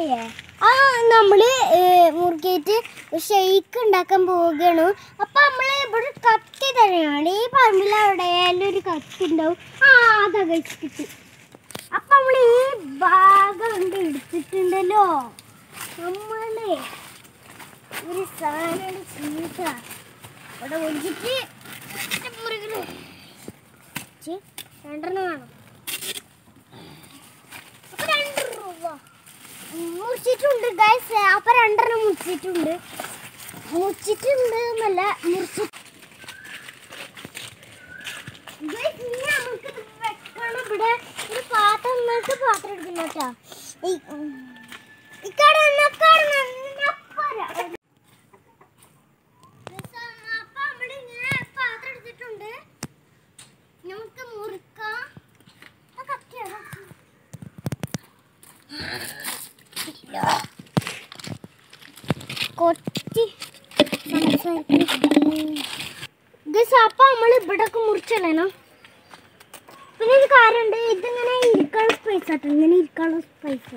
മുറിക്കയ്യേ ആ നമ്മള് മുറുക്കിയിട്ട് ഷെയ്ക്ക് ഉണ്ടാക്കാൻ പോവുകയാണ് അപ്പൊ നമ്മള് ഇവിടെ ഒരു കത്തി തന്നെയാണ് ഈ പറമ്പിൽ എവിടെയായാലും ഒരു കത്തി ഉണ്ടാവും ആ അതാ കഴിച്ചിട്ട് അപ്പൊ നമ്മൾ ഈ ഭാഗം കൊണ്ട് എടുത്തിട്ടുണ്ടല്ലോ നമ്മളെ ഒരു സാധനം ചീത്ത ഇവിടെ ഒഴിച്ചിട്ട് മുറികള് രണ്ടെണ്ണം വേണം അപ്പൊ രണ്ട് രൂപ മുറിച്ചിട്ടുണ്ട് ഗൈസ് അപ്പൊ രണ്ടെണ്ണം മുറിച്ചിട്ടുണ്ട് മുറിച്ചിട്ടുണ്ട് എന്നല്ല മുറിച്ചി Guys, ഇനി നമുക്ക് ഇത് വെക്കണം ഇവിടെ ഒരു പാത്രം എന്നിട്ട് പാത്രം എടുക്കണം കേട്ടോ ഇക്കാട് നിന്നക്കാട് നിന്നപ്പര അപ്പൊ അവിടെ ഇങ്ങനെ പാത്രം എടുത്തിട്ടുണ്ട് നമുക്ക് മുറിക്കാം ആ കത്തിയാണ് കൊത്തി ഗസ് അപ്പൊ നമ്മൾ ഇവിടൊക്കെ മുറിച്ചല്ലേനോ പിന്നെ ഒരു കാര്യമുണ്ട് ഇതിങ്ങനെ ഇരിക്കാനുള്ള സ്പേസ് ആട്ടോ ഇങ്ങനെ ഇരിക്കാനുള്ള സ്പേസ്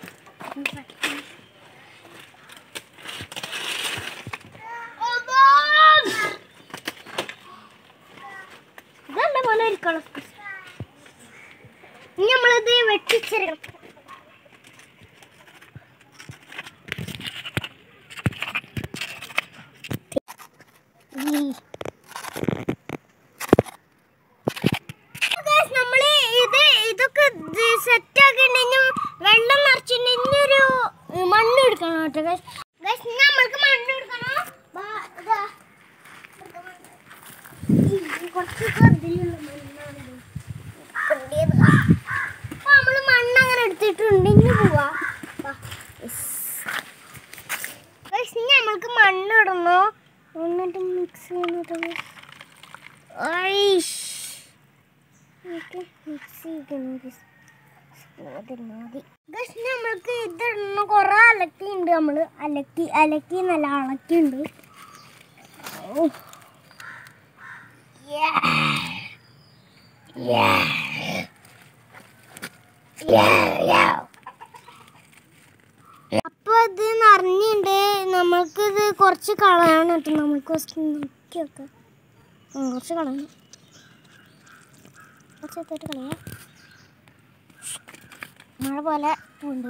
ഇതല്ല പോലെ ഇരിക്കാനുള്ള സ്പേസ് ഇനി നമ്മളിത് വെട്ടിച്ചെടുക്കണം Guys, നമ്മള് ഇത് ഇതൊക്കെ സെറ്റ് ആക്കിണ്ടെങ്കിൽ വെള്ളം നിറച്ചിട്ടുണ്ടെങ്കിൽ ഒരു മണ്ണ് എടുക്കണം കേട്ടോ ഗൈസ് ഗൈസ് നമ്മൾക്ക് മണ്ണ് എടുക്കണം ബാ, ഇതാ. ഈ കുറച്ച് കതിലുള്ള മണ്ണാണ് ഇത്. എടുക്കേണ്ടത്. അപ്പൊ നമ്മള് മണ്ണ് അങ്ങനെ എടുത്തിട്ടുണ്ട് ഇനി പോവാ ബാ. Yes. Guys, ഇനി നമ്മൾക്ക് മണ്ണ് ഇടണോ എന്നിട്ട് മിക്സ് ചെയ്യുന്നത് ഐഷ് നമുക്ക് മിക്സ് ചെയ്യണം മതി ഗസ് നമ്മൾക്ക് ഇതിടണം കുറേ അലക്കിയുണ്ട് നമ്മൾ അലക്കി അലക്കി നല്ല അളക്കിയുണ്ട് ഓ. Yeah. Yeah. Yeah, yeah. അപ്പൊ ഇത് നിറഞ്ഞിണ്ട് നമ്മൾക്ക് ഇത് കുറച്ച് കളയണം കേട്ടോ നമ്മൾക്ക് കുറച്ച് നോക്കിയൊക്കെ കുറച്ച് കളയണം കുറച്ച് എടുത്തിട്ട് കളയാം മഴ പോലെ ഉണ്ട്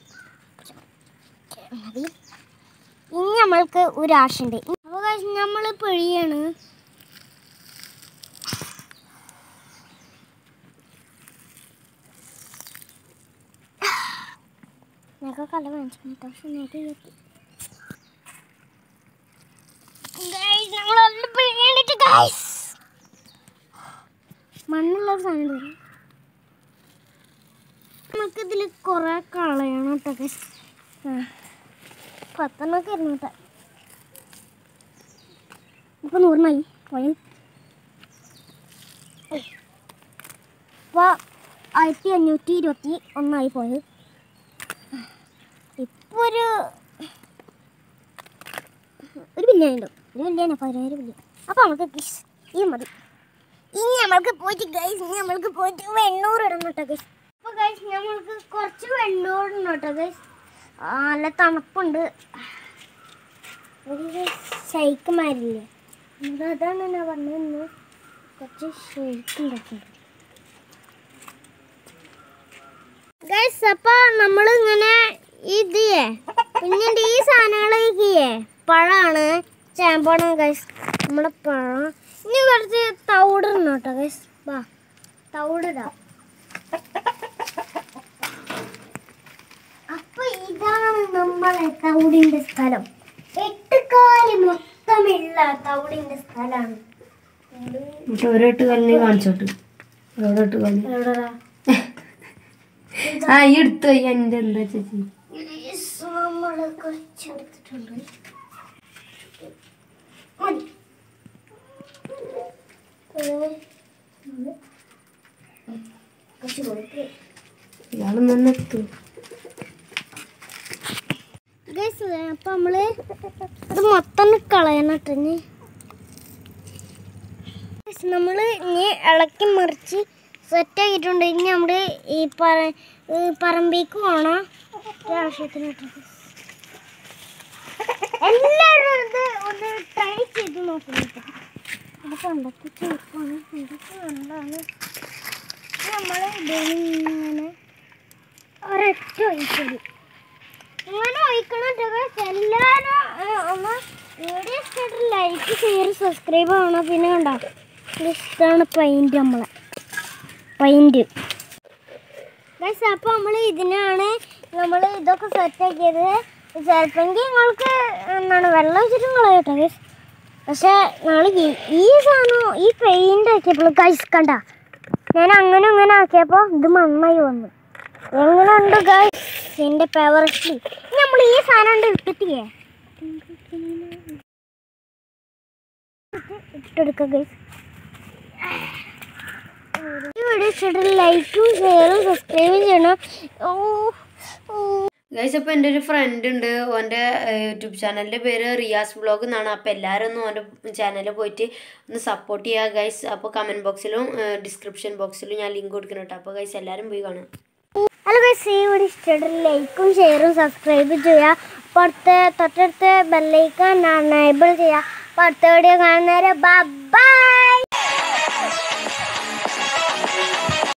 മതി ഇനി നമ്മൾക്ക് ഒരു ആശുണ്ട് അപ്പോൾ നമ്മൾ പിഴിയാണ് ഞങ്ങൾക്ക് കല വാങ്ങിച്ചു പക്ഷെ ഞങ്ങൾക്ക് എത്തി ഞങ്ങൾ പിഴിയണ്ടിട്ട് ഗൈസ് മണ്ണുള്ള ഒരു സാധനം തരും നമുക്ക് ഇതിൽ കുറേ കളയണം കേട്ടോ guys. ആ പത്തെണ്ണൊക്കെ ആയിരുന്നു കേട്ടോ ഇപ്പൊ നൂറിനായി പോയി ഇപ്പോൾ ആയിരത്തി അഞ്ഞൂറ്റി ഇരുപത്തി ഒന്നായി പോയത് ഇപ്പോൾ ഒരു ഒരു ബില്യൺ ഉണ്ട് ഒരു ബില്യൺ പതിനായിരം ബില്യൺ അപ്പോൾ നമുക്ക് ഗൈസ് ഇത് മതി ഇനി നമ്മൾക്ക് പോയിട്ട് ഗൈസ് ഇനി നമ്മൾക്ക് പോയിട്ട് വെണ്ണൂറ് ഇടണം കേട്ടോ ഗൈസ് അപ്പോൾ ഗൈസ് നമ്മൾക്ക് കുറച്ച് വെണ്ണൂറ് ഇടണം കേട്ടോ ഗൈസ് നല്ല തണുപ്പുണ്ട് ഒരു ഷെയ്ക്ക് മാരില്ലേ അതാണ് ഞാൻ പറഞ്ഞത് കുറച്ച് ഷെയ്ക്ക് ഉണ്ടാക്കുന്നുണ്ട് ഗൈസ് അപ്പോൾ നമ്മളിങ്ങനെ ഇതിയേ പിന്നീട് ഈ സാധനങ്ങളൊക്കെയേ പഴമാണ് ചേമ്പാണ് ഗൈസ് നമ്മുടെ പഴം ഇനി കുറച്ച് തവിടിടണം കേട്ടോ ഗൈസ് വാ തവിടിടാം അപ്പൊ ഇതാണ് നമ്മളെ തവിടിന്റെ സ്ഥലം എട്ടുകാല് മൊത്തമുള്ള തവിടിന്റെ സ്ഥലമാണ് എന്നിട്ട് ഒരെട്ട് കല്ലിന് കാണിച്ചോട്ട് ഒരെട്ട് കല്ല് എവിടെടാ ആ ഈ എടുത്തു പോയി എൻ്റെ എന്താ ചേച്ചി നമ്മൾ കുറച്ചെടുത്തിട്ടുണ്ട് മതി ഏ, ഇത് കുറച്ച് കൊടുക്ക് ഇയാൾ നിന്നെത്തു ഗൈസ് അപ്പം നമ്മൾ അത് മൊത്തം കളയണം കേട്ടോ ഇനി നമ്മൾ ഇനി ഇളക്കി മറിച്ച് സെറ്റ് ആക്കിയിട്ടുണ്ട് ഇനി നമ്മൾ ഈ പറ ഈ പറമ്പിലേക്ക് പോകണം ആവശ്യത്തിന് ഇട്ടത് എല്ലാവരും ഇത് ഒന്ന് ട്രൈ ചെയ്ത് നോക്കുന്നുണ്ട് ഇത് പണ്ടത്തെ ചെരുപ്പാണ് ഇതൊക്കെ നല്ലതാണ് നമ്മൾ ഇതിങ്ങനെ ഒരൊറ്റ ഒഴിക്കല് ഇങ്ങനെ ഒഴിക്കണം കേട്ടോ എല്ലാവരും ഏ, ഒന്ന് വീഡിയോ ഇഷ്ടമായിട്ട് ലൈക്ക് ഷെയർ സബ്സ്ക്രൈബ് ആവണം പിന്നെ കണ്ടോ ഇഷ്ടമാണ് പെയിൻറ് നമ്മളെ പെയിൻറ് ഗൈസ് അപ്പോൾ നമ്മൾ ഇതിനാണ് നമ്മൾ ഇതൊക്കെ സെറ്റ് ആക്കിയത് ചിലപ്പോഴെങ്കിൽ നിങ്ങൾക്ക് എന്താണ് വെള്ളം വെച്ചിട്ട് നിങ്ങൾ കേട്ടോ ഗൈസ് പക്ഷേ ഞങ്ങൾ ഈ ഈ സാധനം ഈ പെയിൻ്റ് ആക്കിയപ്പോൾ ഗൈസ് കണ്ട ഞാൻ അങ്ങനെ ഇങ്ങനെ ആക്കിയപ്പോൾ ഇത് മണ്ണായി വന്നു എങ്ങനെ ഉണ്ട് ഗൈസ് എൻ്റെ ഫേവററ്റ് നമ്മൾ ഈ സാധനം ഉണ്ട് ഇട്ടിട്ടില്ലേ ഇട്ടെടുക്കാം ഗൈസ് ഈ വീഡിയോ ഇഷ്ടമായിട്ട് ലൈക്കും ഷെയറും സബ്സ്ക്രൈബും ചെയ്യണം ഓ ഓ ഗൈസ് അപ്പോൾ എൻ്റെ ഒരു ഫ്രണ്ട് ഉണ്ട് ഓൻ്റെ യൂട്യൂബ് ചാനലിൻ്റെ പേര് റിയാസ് വ്ളോഗ് എന്നാണ് അപ്പോൾ എല്ലാവരും ഒന്ന് ഓൻ്റെ ചാനലിൽ പോയിട്ട് ഒന്ന് സപ്പോർട്ട് ചെയ്യുക ഗൈസ് അപ്പോൾ കമൻറ്റ് ബോക്സിലും ഡിസ്ക്രിപ്ഷൻ ബോക്സിലും ഞാൻ ലിങ്ക് കൊടുക്കുന്നുണ്ട് അപ്പോൾ ഗൈസ് എല്ലാവരും പോയി കാണാം ഹലോ ഗൈസ് ഈ വീഡിയോ ഇഷ്ടമായിട്ട് ലൈക്കും ഷെയറും സബ്സ്ക്രൈബും ചെയ്യുക അപ്പോൾ അടുത്ത തൊട്ടടുത്ത ബെല്ലൈക്കൻ എനേബിൾ ചെയ്യുക അപ്പോൾ അടുത്ത വീഡിയോ കാണുന്നവരെ ബൈ